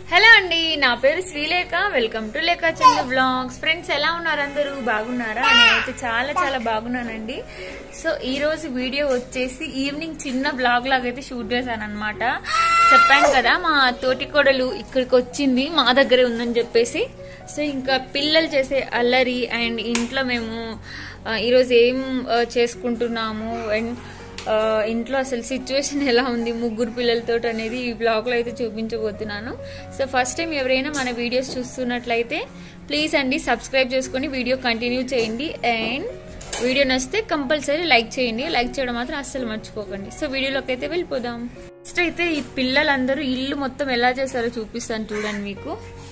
hello అండి నా పేరు శ్రీలేఖ వెల్కమ్ టు లేఖ చంద్ర బ్లాగ్స్ ఫ్రెండ్స్ ఎలా ఉన్నారు అందరూ బాగున్నారా నేనైతే చాలా చాలా బాగున్నానండి సో ఈ రోజు వీడియో వచ్చేసి ఈవినింగ్ చిన్న బ్లాగ్ లాగైతే షూట్ చేశాను అనమాట చెప్పాను కదా మా తోటి కోడలు ఇక్కడికి వచ్చింది మా దగ్గరే ఉందని చెప్పేసి సో ఇంకా పిల్లలు చేసే అల్లరి అండ్ ఇంట్లో మేము ఆ, ఈరోజు ఏం ఆ, చేసుకుంటున్నాము అండ్ ఆ, ఇంట్లో అసలు సిచ్యువేషన్ ఎలా ఉంది ముగ్గురు పిల్లలతో అనేది ఈ బ్లాగ్లో అయితే చూపించబోతున్నాను సో ఫస్ట్ టైం ఎవరైనా మన వీడియోస్ చూస్తున్నట్లయితే ప్లీజ్ అండి సబ్స్క్రైబ్ చేసుకొని వీడియో కంటిన్యూ చేయండి అండ్ వీడియో నచ్చితే కంపల్సరీ లైక్ చేయండి లైక్ చేయడం మాత్రం అస్సలు మర్చిపోకండి సో వీడియోలోకి అయితే వెళ్ళిపోదాం ఫస్ట్ అయితే ఈ పిల్లలందరూ ఇల్లు మొత్తం ఎలా చేశారో చూపిస్తాను చూడండి మీకు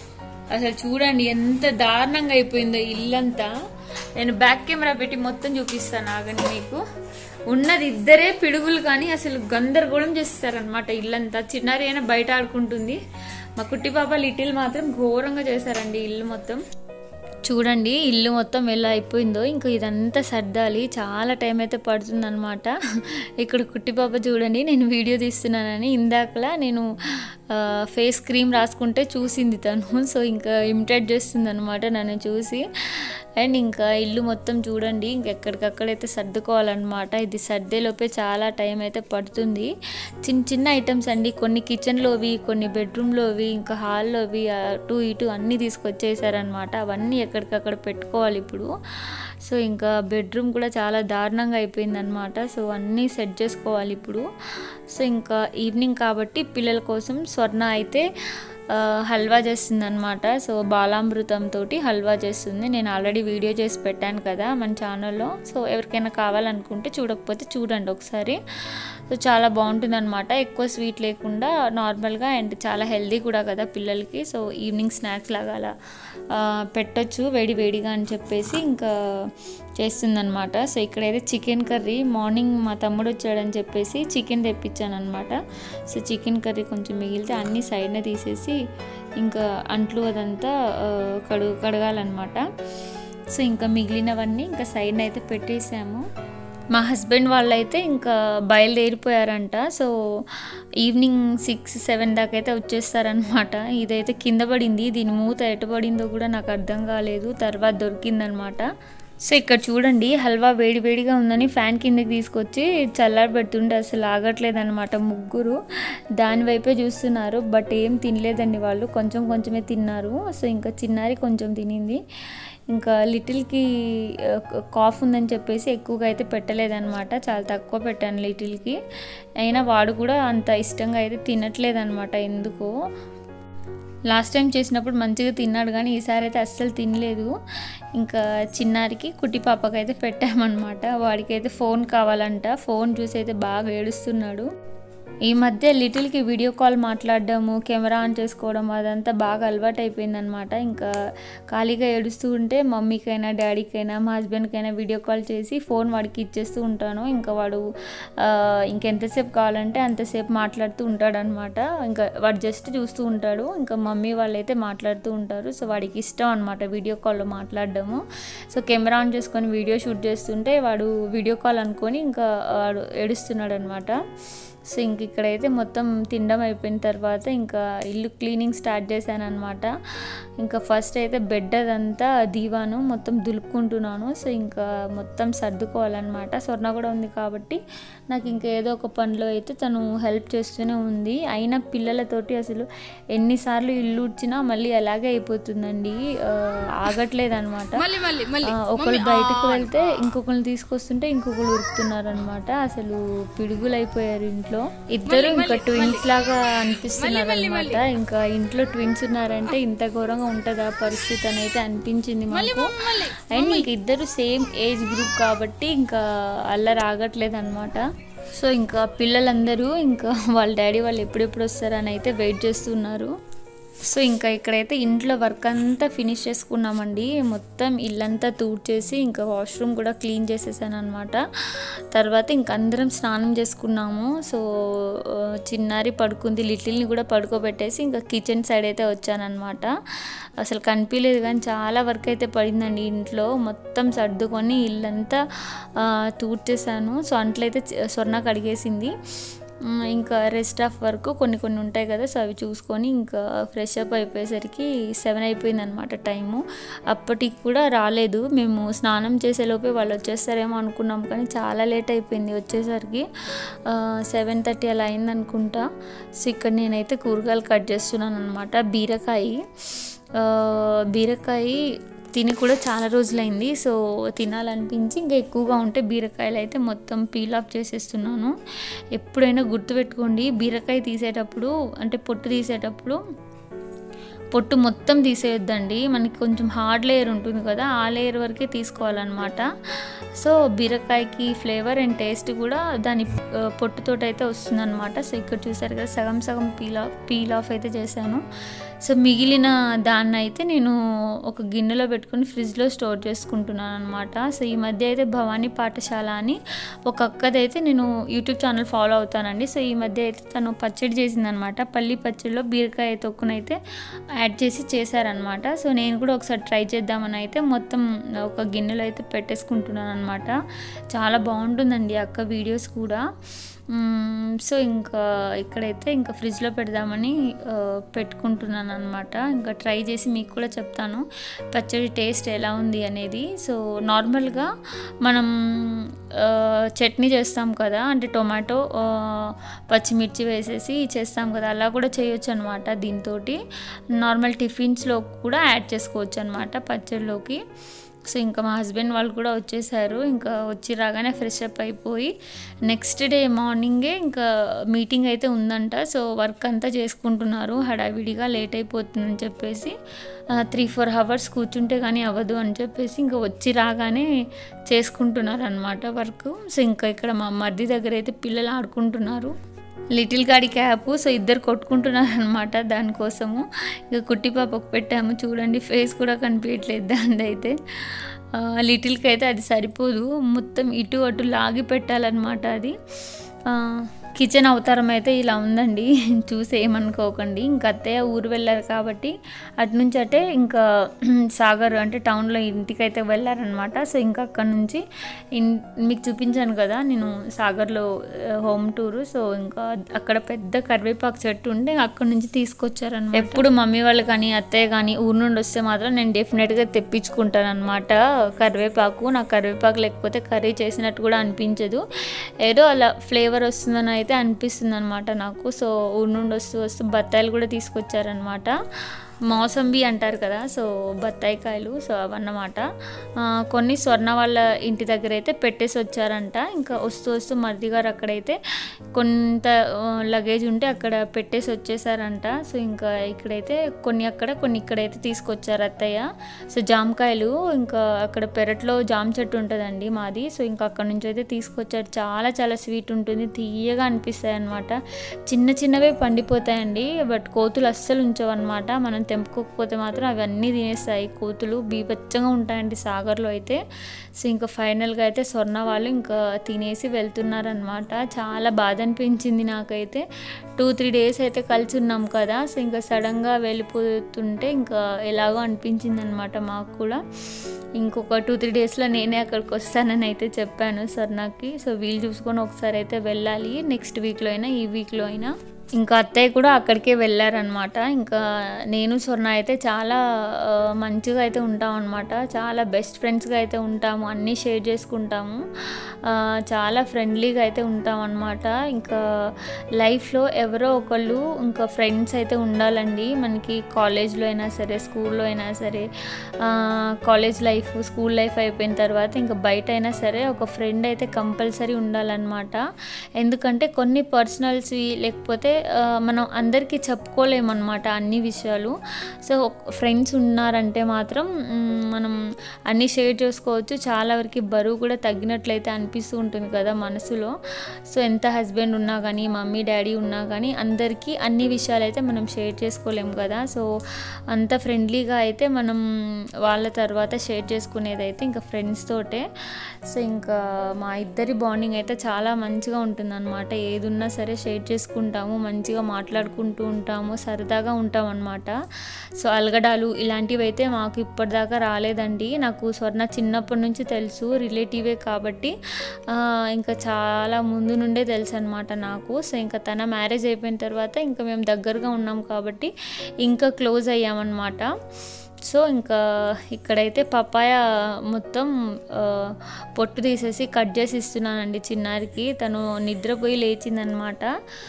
అసలు చూడండి ఎంత దారుణంగా అయిపోయిందో ఇల్లంతా నేను బ్యాక్ కెమెరా పెట్టి మొత్తం చూపిస్తాను ఆగండి మీకు ఉన్నది ఇద్దరే పిడుగులు కానీ అసలు గందరగోళం చేస్తారనమాట ఇల్లంతా చిన్నారి అయినా బయట ఆడుకుంటుంది మా కుట్టి పాప లిటిల్ మాత్రం ఘోరంగా చేశారండి ఇల్లు మొత్తం చూడండి ఇల్లు మొత్తం ఎలా అయిపోయిందో ఇంకా ఇదంతా సర్దాలి చాలా టైం అయితే పడుతుంది అనమాట ఇక్కడ కుట్టి పాప చూడండి నేను వీడియో తీస్తున్నానని ఇందాకలా నేను ఆ, ఫేస్ క్రీమ్ రాసుకుంటే చూసింది తను సో ఇంకా ఇమిటేట్ చేస్తుంది అనమాట నన్ను చూసి అండ్ ఇంకా ఇల్లు మొత్తం చూడండి ఇంకెక్కడికక్కడైతే సర్దుకోవాలన్నమాట ఇది సర్దేలోపే చాలా టైం అయితే పడుతుంది చిన్న చిన్న ఐటమ్స్ అండి కొన్ని కిచెన్లోవి కొన్ని బెడ్రూమ్లోవి ఇంకా హాల్లోవి అటు ఇటు అన్నీ తీసుకొచ్చేసారనమాట అవన్నీ ఎక్కడికక్కడ పెట్టుకోవాలి ఇప్పుడు సో ఇంకా బెడ్రూమ్ కూడా చాలా దారుణంగా అయిపోయిందనమాట సో అన్నీ సెట్ చేసుకోవాలి ఇప్పుడు సో ఇంకా ఈవినింగ్ కాబట్టి పిల్లల కోసం స్వర్ణ అయితే ఆ, హల్వా చేస్తుంది అనమాట సో బాలామృతంతో హల్వా చేస్తుంది నేను ఆల్రెడీ వీడియో చేసి పెట్టాను కదా మన ఛానల్లో సో ఎవరికైనా కావాలనుకుంటే చూడకపోతే చూడండి ఒకసారి సో చాలా బాగుంటుంది అనమాట ఎక్కువ స్వీట్ లేకుండా నార్మల్గా అండ్ చాలా హెల్దీ కూడా కదా పిల్లలకి సో ఈవినింగ్ స్నాక్స్ లాగా అలా ఆ, పెట్టొచ్చు వేడి వేడిగా అని చెప్పేసి ఇంకా చేస్తుందనమాట సో ఇక్కడైతే చికెన్ కర్రీ మార్నింగ్ మా తమ్ముడు వచ్చాడని చెప్పేసి చికెన్ తెప్పించాను అనమాట సో చికెన్ కర్రీ కొంచెం మిగిలితే అన్ని సైడ్నే తీసేసి ఇంకా అంట్లు అదంతా ఆ, కడుగు కడగాలన్నమాట సో ఇంకా మిగిలినవన్నీ ఇంకా సైడ్న అయితే పెట్టేసాము మా హస్బెండ్ వాళ్ళైతే ఇంకా బయలుదేరిపోయారంట సో ఈవినింగ్ సిక్స్ సెవెన్ దాకా అయితే వచ్చేస్తారనమాట ఇదైతే కింద పడింది దీని మూత ఎటు పడిందో కూడా నాకు అర్థం కాలేదు తర్వాత దొరికిందనమాట సో ఇక్కడ చూడండి హల్వా వేడి వేడిగా ఉందని ఫ్యాన్ కిందకి తీసుకొచ్చి చల్లారబెడుతుంటే అసలు ఆగట్లేదన్నమాట ముగ్గురు దాని వైపే చూస్తున్నారు బట్ ఏం తినలేదండి వాళ్ళు కొంచెం కొంచెమే తిన్నారు సో ఇంకా చిన్నారి కొంచెం తినింది ఇంకా లిటిల్కి ఆ, కాఫ్ ఉందని చెప్పేసి ఎక్కువగా అయితే పెట్టలేదన్నమాట చాలా తక్కువ పెట్టాను లిటిల్కి అయినా వాడు కూడా అంత ఇష్టంగా అయితే తినట్లేదన్నమాట ఎందుకో లాస్ట్ టైం చేసినప్పుడు మంచిగా తిన్నాడు కానీ ఈసారి అయితే అస్సలు తినలేదు ఇంకా చిన్నారికి కుట్టి పాపకి అయితే పెట్టామన్నమాట వాడికైతే ఫోన్ కావాలంట ఫోన్ చూసి అయితే బాగా ఏడుస్తున్నాడు ఈ మధ్య లిటిల్కి వీడియో కాల్ మాట్లాడడము కెమెరా ఆన్ చేసుకోవడం అదంతా బాగా అలవాటు అయిపోయిందనమాట ఇంకా ఖాళీగా ఏడుస్తూ ఉంటే మమ్మీకైనా డాడీకైనా మా హస్బెండ్కైనా వీడియో కాల్ చేసి ఫోన్ వాడికి ఇచ్చేస్తూ ఉంటాను ఇంకా వాడు ఆ, ఇంకెంతసేపు కావాలంటే అంతసేపు మాట్లాడుతూ ఉంటాడనమాట ఇంకా వాడు జస్ట్ చూస్తూ ఉంటాడు ఇంకా మమ్మీ వాళ్ళైతే మాట్లాడుతూ ఉంటారు సో వాడికి ఇష్టం అనమాట వీడియో కాల్లో మాట్లాడడము సో కెమెరా ఆన్ చేసుకొని వీడియో షూట్ చేస్తుంటే వాడు వీడియో కాల్ అనుకొని ఇంకా వాడు ఏడుస్తున్నాడు అనమాట సో ఇంక ఇక్కడైతే మొత్తం తినడం అయిపోయిన తర్వాత ఇంకా ఇల్లు క్లీనింగ్ స్టార్ట్ చేశాను అనమాట ఇంకా ఫస్ట్ అయితే బెడ్ అదంతా దీవాను మొత్తం దులుపుకుంటున్నాను సో ఇంకా మొత్తం సర్దుకోవాలన్నమాట స్వర్ణ కూడా ఉంది కాబట్టి నాకు ఇంకా ఏదో ఒక పనిలో అయితే తను హెల్ప్ చేస్తూనే ఉంది అయినా పిల్లలతోటి అసలు ఎన్నిసార్లు ఇల్లు ఉడ్చినా మళ్ళీ అలాగే అయిపోతుందండి ఆ, ఆగట్లేదు అనమాట మళ్ళీ మళ్ళీ మళ్ళీ ఒకళ్ళు బయటకు వెళ్తే ఇంకొకరిని తీసుకొస్తుంటే ఇంకొకరు ఉరుకుతున్నారు అనమాట అసలు పిడుగులు అయిపోయారు ఇంట్లో ఇద్దరు ఇంకా ట్విన్స్ లాగా అనిపిస్తున్నారు అనమాట ఇంకా ఇంట్లో ట్విన్స్ ఉన్నారంటే ఇంత ఘోరంగా ఉంటుందా పరిస్థితి అని అయితే అనిపించింది మాకు అండ్ ఇంక ఇద్దరు సేమ్ ఏజ్ గ్రూప్ కాబట్టి ఇంకా అల్లరి ఆగట్లేదు అనమాట సో ఇంకా పిల్లలందరూ ఇంకా వాళ్ళ డాడీ వాళ్ళు ఎప్పుడెప్పుడు వస్తారని అయితే వెయిట్ చేస్తున్నారు సో ఇంకా ఇక్కడైతే ఇంట్లో వర్క్ అంతా ఫినిష్ చేసుకున్నామండి మొత్తం ఇల్లంతా తూడ్చేసి ఇంకా వాష్రూమ్ కూడా క్లీన్ చేసేసాను అనమాట తర్వాత ఇంక అందరం స్నానం చేసుకున్నాము సో ఆ, చిన్నారి పడుకుంది లిటిల్ని కూడా పడుకోబెట్టేసి ఇంకా కిచెన్ సైడ్ అయితే వచ్చానమాట అసలు కనిపించలేదు కానీ చాలా వర్క్ అయితే పడిందండి ఇంట్లో మొత్తం సర్దుకొని ఇల్లంతా ఆ, తూడ్చేసాను సో అంట్లయితే చి- స్వర్ణ కడిగేసింది మ్, ఇంకా రెస్ట్ ఆఫ్ వర్క్ కొన్ని కొన్ని ఉంటాయి కదా సో అవి చూసుకొని ఇంకా ఫ్రెష్ అప్ అయిపోయేసరికి సెవెన్ అయిపోయింది అనమాట టైము అప్పటికి కూడా రాలేదు మేము స్నానం చేసేలోపే వాళ్ళు వచ్చేస్తారేమో అనుకున్నాం కానీ చాలా లేట్ అయిపోయింది వచ్చేసరికి సెవెన్ థర్టీ అలా అయింది అనుకుంటా సో ఇక్కడ నేనైతే కూరగాయలు కట్ చేస్తున్నాను అనమాట బీరకాయ ఆ, బీరకాయ తిని కూడా చాలా రోజులైంది సో తినాలనిపించి ఇంకా ఎక్కువగా ఉంటే బీరకాయలు అయితే మొత్తం పీల్ ఆఫ్ చేసేస్తున్నాను ఎప్పుడైనా గుర్తుపెట్టుకోండి బీరకాయ తీసేటప్పుడు అంటే పొట్టు తీసేటప్పుడు పొట్టు మొత్తం తీసేయొద్దండి మనకి కొంచెం హార్డ్ లేయర్ ఉంటుంది కదా ఆ లేయర్ వరకే తీసుకోవాలన్నమాట సో బీరకాయకి ఫ్లేవర్ అండ్ టేస్ట్ కూడా దాని ఆ, పొట్టుతోటి అయితే వస్తుందన్నమాట సో ఇక్కడ చూసారు కదా సగం సగం పీల్ ఆఫ్ పీల్ ఆఫ్ అయితే చేశాను సో మిగిలిన దాన్ని అయితే నేను ఒక గిన్నెలో పెట్టుకొని ఫ్రిడ్జ్లో స్టోర్ చేసుకుంటున్నాను అనమాట సో ఈ మధ్య అయితే భవానీ పాఠశాల అని ఒక అక్కదైతే నేను యూట్యూబ్ ఛానల్ ఫాలో అవుతానండి సో ఈ మధ్య అయితే తను పచ్చడి చేసిందనమాట పల్లి పచ్చడిలో బీరకాయ తొక్కునైతే యాడ్ చేసి చేశారనమాట సో నేను కూడా ఒకసారి ట్రై చేద్దామని అయితే మొత్తం ఒక గిన్నెలో అయితే పెట్టేసుకుంటున్నాను అనమాట చాలా బాగుంటుందండి అక్క వీడియోస్ కూడా మ్మ్, సో ఇంకా ఇక్కడైతే ఇంకా ఫ్రిడ్జ్లో పెడదామని ఆ, పెట్టుకుంటున్నాను అనమాట ఇంకా ట్రై చేసి మీకు కూడా చెప్తాను పచ్చడి టేస్ట్ ఎలా ఉంది అనేది సో నార్మల్గా మనం ఆ, చట్నీ చేస్తాం కదా అంటే టొమాటో ఆ, పచ్చిమిర్చి వేసేసి చేస్తాం కదా అలా కూడా చేయొచ్చు అనమాట దీంతో నార్మల్ టిఫిన్స్లో కూడా యాడ్ చేసుకోవచ్చు అనమాట పచ్చడిలోకి సో ఇంకా మా హస్బెండ్ వాళ్ళు కూడా వచ్చేసారు ఇంకా వచ్చి రాగానే ఫ్రెష్ అప్ అయిపోయి నెక్స్ట్ డే మార్నింగే ఇంకా మీటింగ్ అయితే ఉందంట సో వర్క్ అంతా చేసుకుంటున్నారు హడావిడిగా లేట్ అయిపోతుందని చెప్పేసి త్రీ ఫోర్ అవర్స్ కూర్చుంటే కానీ అవ్వదు అని చెప్పేసి ఇంకా వచ్చి రాగానే చేసుకుంటున్నారు అనమాట వర్క్ సో ఇంకా ఇక్కడ మా మర్ది దగ్గర అయితే పిల్లలు ఆడుకుంటున్నారు లిటిల్ గాడి క్యాప్ సో ఇద్దరు కొట్టుకుంటున్నారు అనమాట దానికోసము ఇక కుట్టి పాపకు పెట్టాము చూడండి ఫేస్ కూడా కనిపించట్లేదు దాని అయితే లిటిల్కి అయితే అది సరిపోదు మొత్తం ఇటు అటు లాగి పెట్టాలన్నమాట అది ఆ, కిచెన్ అవతారం అయితే ఇలా ఉందండి చూసి ఏమనుకోకండి ఇంకా అత్తయ్య ఊరు వెళ్ళారు కాబట్టి అటు నుంచి అటే ఇంకా సాగర్ అంటే టౌన్లో ఇంటికి అయితే వెళ్ళారనమాట సో ఇంకా అక్కడ నుంచి ఇన్ మీకు చూపించాను కదా నేను సాగర్లో హోమ్ టూర్ సో ఇంకా అక్కడ పెద్ద కరివేపాకు చెట్టు ఉంటే అక్కడ నుంచి తీసుకొచ్చారనమాట ఎప్పుడు మమ్మీ వాళ్ళు కానీ అత్తయ్య కానీ ఊరు నుండి వస్తే మాత్రం నేను డెఫినెట్గా తెప్పించుకుంటాను అనమాట కరివేపాకు నాకు కరివేపాకు లేకపోతే కర్రీ చేసినట్టు కూడా అనిపించదు ఏదో అలా ఫ్లేవర్ వస్తుందని అయితే అనిపిస్తుంది అనమాట నాకు సో ఊరు నుండి వస్తూ వస్తూ బత్తాయిలు కూడా తీసుకొచ్చారనమాట మౌసంబి అంటారు కదా సో బత్తాయి కాయలు సో అవన్నమాట ఆ, కొన్ని స్వర్ణ వాళ్ళ ఇంటి దగ్గర అయితే పెట్టేసి వచ్చారంట ఇంకా వస్తూ వస్తూ మరిది గారు అక్కడైతే కొంత లగేజ్ ఉంటే అక్కడ పెట్టేసి వచ్చేసారంట సో ఇంకా ఇక్కడైతే కొన్ని అక్కడ కొన్ని ఇక్కడైతే తీసుకొచ్చారు అత్తయ్య సో జామకాయలు ఇంకా అక్కడ పెరట్లో జామ చెట్టు ఉంటుందండి మాది సో ఇంకా అక్కడ నుంచి అయితే తీసుకొచ్చారు చాలా చాలా స్వీట్ ఉంటుంది తీయగా అనిపిస్తాయి అనమాట చిన్న చిన్నవే పండిపోతాయండి బట్ కోతులు అస్సలు ఉంచవన్నమాట మనం తెంపుకోకపోతే మాత్రం అవన్నీ తినేస్తాయి కోతులు బీభత్సంగా ఉంటాయండి సాగర్లో అయితే సో ఇంకా ఫైనల్గా అయితే స్వర్ణ వాళ్ళు ఇంకా తినేసి వెళ్తున్నారనమాట చాలా బాధ అనిపించింది నాకైతే టూ త్రీ డేస్ అయితే కలిసి ఉన్నాం కదా సో ఇంకా సడన్గా వెళ్ళిపోతుంటే ఇంకా ఎలాగో అనిపించింది అనమాట మాకు కూడా ఇంకొక టూ త్రీ డేస్లో నేనే అక్కడికి వస్తానని అయితే చెప్పాను స్వర్ణకి సో వీలు చూసుకొని ఒకసారి అయితే వెళ్ళాలి నెక్స్ట్ వీక్లో అయినా ఈ వీక్లో అయినా ఇంకా అత్తయ్య కూడా అక్కడికే వెళ్ళారనమాట ఇంకా నేను స్వర్ణ అయితే చాలా ఆ, మంచిగా అయితే ఉంటాం అనమాట చాలా బెస్ట్ ఫ్రెండ్స్గా అయితే ఉంటాము అన్నీ షేర్ చేసుకుంటాము ఆ, చాలా ఫ్రెండ్లీగా అయితే ఉంటాం అనమాట ఇంకా లైఫ్లో ఎవరో ఒకళ్ళు ఇంకా ఫ్రెండ్స్ అయితే ఉండాలండి మనకి కాలేజ్లో అయినా సరే స్కూల్లో అయినా సరే ఆ, కాలేజ్ లైఫ్ స్కూల్ లైఫ్ అయిపోయిన తర్వాత ఇంకా బయట అయినా సరే ఒక ఫ్రెండ్ అయితే కంపల్సరీ ఉండాలన్నమాట ఎందుకంటే కొన్ని పర్సనల్స్వి లేకపోతే ఆ, మనం అందరికీ చెప్పుకోలేమన్నమాట అన్ని విషయాలు సో ఫ్రెండ్స్ ఉన్నారంటే మాత్రం మ్, మనం అన్నీ షేర్ చేసుకోవచ్చు చాలా వరకు బరువు కూడా తగ్గినట్లయితే అనిపిస్తూ ఉంటుంది కదా మనసులో సో ఎంత హస్బెండ్ ఉన్నా కానీ మమ్మీ డాడీ ఉన్నా కానీ అందరికీ అన్ని విషయాలు అయితే మనం షేర్ చేసుకోలేము కదా సో అంత ఫ్రెండ్లీగా అయితే మనం వాళ్ళ తర్వాత షేర్ చేసుకునేది అయితే ఇంకా ఫ్రెండ్స్ తోటే సో ఇంకా మా ఇద్దరి బాండింగ్ అయితే చాలా మంచిగా ఉంటుందన్నమాట ఏది ఉన్నా సరే షేర్ చేసుకుంటాము మంచిగా మాట్లాడుకుంటూ ఉంటాము సరదాగా ఉంటాం అనమాట సో అలగడాలు ఇలాంటివి అయితే మాకు ఇప్పటిదాకా రాలేదండి నాకు స్వర్ణ చిన్నప్పటి నుంచి తెలుసు రిలేటివే కాబట్టి ఆ, ఇంకా చాలా ముందు నుండే తెలుసు అనమాట నాకు సో ఇంకా తన మ్యారేజ్ అయిపోయిన తర్వాత ఇంకా మేము దగ్గరగా ఉన్నాం కాబట్టి ఇంకా క్లోజ్ అయ్యామన్నమాట సో ఇంకా ఇక్కడైతే పపాయ మొత్తం ఆ, పొట్టు తీసేసి కట్ చేసి ఇస్తున్నానండి చిన్నారికి తను నిద్రపోయి లేచిందనమాట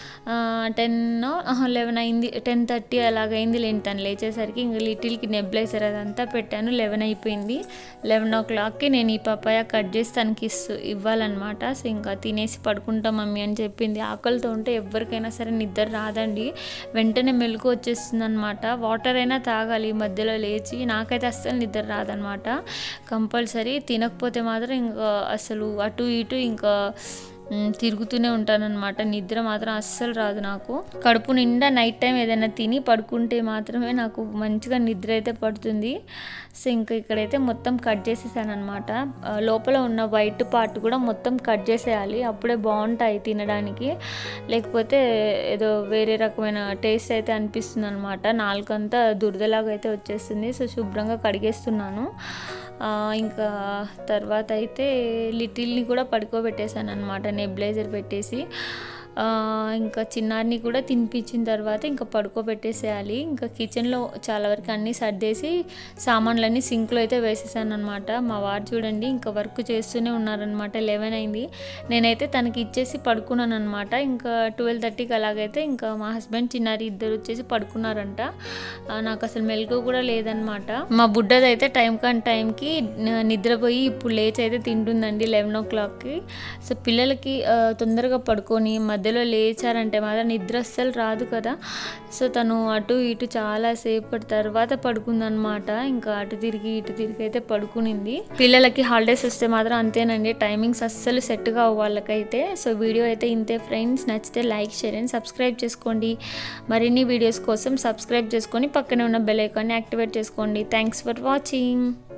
టెన్ లెవెన్ అయింది టెన్ థర్టీ అలాగైంది లేండి తను లేచేసరికి ఇంక లిటిల్కి నెబ్లైజర్ అదంతా పెట్టాను లెవెన్ అయిపోయింది లెవెన్ ఓ క్లాక్కి నేను ఈ పపాయ కట్ చేసి తనకి ఇస్తూ ఇవ్వాలన్నమాట సో ఇంకా తినేసి పడుకుంటాం మమ్మీ అని చెప్పింది ఆకలితో ఉంటే ఎవరికైనా సరే నిద్ర రాదండి వెంటనే మెలకు వచ్చేస్తుంది అనమాట వాటర్ అయినా తాగాలి ఈ మధ్యలో లేచి నాకైతే అస్సలు నిద్ర రాదనమాట కంపల్సరీ తినకపోతే మాత్రం ఇంకా అసలు అటు ఇటు ఇంకా మ్, తిరుగుతూనే ఉంటానన్నమాట నిద్ర మాత్రం అస్సలు రాదు నాకు కడుపు నిండా నైట్ టైం ఏదైనా తిని పడుకుంటే మాత్రమే నాకు మంచిగా నిద్ర అయితే పడుతుంది సో ఇంకా ఇక్కడైతే మొత్తం కట్ చేసేసాను అనమాట లోపల ఉన్న వైట్ పార్ట్ కూడా మొత్తం కట్ చేసేయాలి అప్పుడే బాగుంటాయి తినడానికి లేకపోతే ఏదో వేరే రకమైన టేస్ట్ అయితే అనిపిస్తుంది అనమాట నాలుకంతా దురదలాగా అయితే వచ్చేస్తుంది సో శుభ్రంగా కడిగేస్తున్నాను ఆ, ఇంకా తర్వాత అయితే లిటిల్ని కూడా పడుకోబెట్టేశాను అనమాట నెబ్లైజర్ పెట్టేసి ఆ, ఇంకా చిన్నారిని కూడా తినిపించిన తర్వాత ఇంకా పడుకోబెట్టేసేయాలి ఇంకా కిచెన్లో చాలా వరకు అన్నీ సర్దేసి సామాన్లన్నీ సింక్లో అయితే వేసేసాను అనమాట మా వారు చూడండి ఇంకా వర్క్ చేస్తూనే ఉన్నారనమాట లెవెన్ అయింది నేనైతే తనకి ఇచ్చేసి పడుకున్నాను అనమాట ఇంకా ట్వెల్వ్ థర్టీకి అలాగైతే ఇంకా మా హస్బెండ్ చిన్నారి ఇద్దరు వచ్చేసి పడుకున్నారంట ఆ, నాకు అసలు మెలకు కూడా లేదనమాట మా బుడ్డది అయితే టైం కాని టైంకి న- నిద్రపోయి ఇప్పుడు లేచి అయితే తింటుందండి లెవెన్ ఓ క్లాక్కి సో పిల్లలకి ఆ, తొందరగా పడుకొని మధ్యలో లేచారంటే మాత్రం నిద్ర అస్సలు రాదు కదా సో తను అటు ఇటు చాలా సేపటి తర్వాత పడుకుందనమాట ఇంకా అటు తిరిగి ఇటు తిరిగి అయితే పడుకునింది పిల్లలకి హాలిడేస్ వస్తే మాత్రం అంతేనండి టైమింగ్స్ అస్సలు సెట్ కావు వాళ్ళకైతే సో వీడియో అయితే ఇంతే ఫ్రెండ్స్ నచ్చితే లైక్ షేర్ అండ్ సబ్స్క్రైబ్ చేసుకోండి మరిన్ని వీడియోస్ కోసం సబ్స్క్రైబ్ చేసుకొని పక్కనే ఉన్న బెల్ ఐకాన్ని యాక్టివేట్ చేసుకోండి థ్యాంక్స్ ఫర్ వాచింగ్